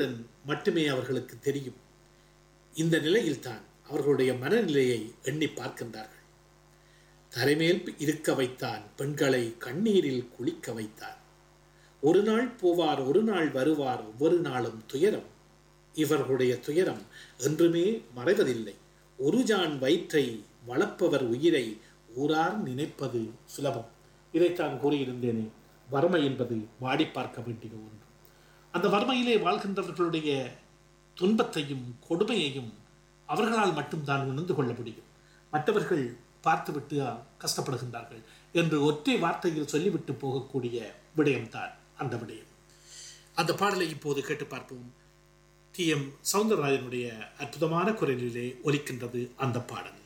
மட்டுமே அவர்களுக்கு தெரியும் இந்த நிலையில்தான் அவர்களுடைய மனநிலையை எண்ணி பார்க்கின்றார்கள் தலைமேல் இருக்க வைத்தான் பெண்களை கண்ணீரில் குளிக்க வைத்தான் ஒரு நாள் போவார் ஒரு நாள் வருவார் ஒவ்வொரு நாளும் துயரம் இவர்களுடைய துயரம் என்றுமே மறைவதில்லை ஒரு ஜான் வயிற்றை வளர்ப்பவர் உயிரை ஊரார் நினைப்பது சுலபம் இதைத்தான் கூறியிருந்தேனே வறுமை என்பது வாடி பார்க்க வேண்டிய ஒன்று அந்த வறுமையிலே வாழ்கின்றவர்களுடைய துன்பத்தையும் கொடுமையையும் அவர்களால் மட்டும்தான் உணர்ந்து கொள்ள முடியும் மற்றவர்கள் பார்த்துவிட்டு கஷ்டப்படுகின்றார்கள் என்று ஒற்றை வார்த்தையில் சொல்லிவிட்டு போகக்கூடிய விடயம்தான் அந்த விடயம் அந்த பாடலை இப்போது கேட்டு பார்ப்போம் டி எம் சவுந்தரராஜனுடைய அற்புதமான குரலிலே ஒலிக்கின்றது அந்த பாடல்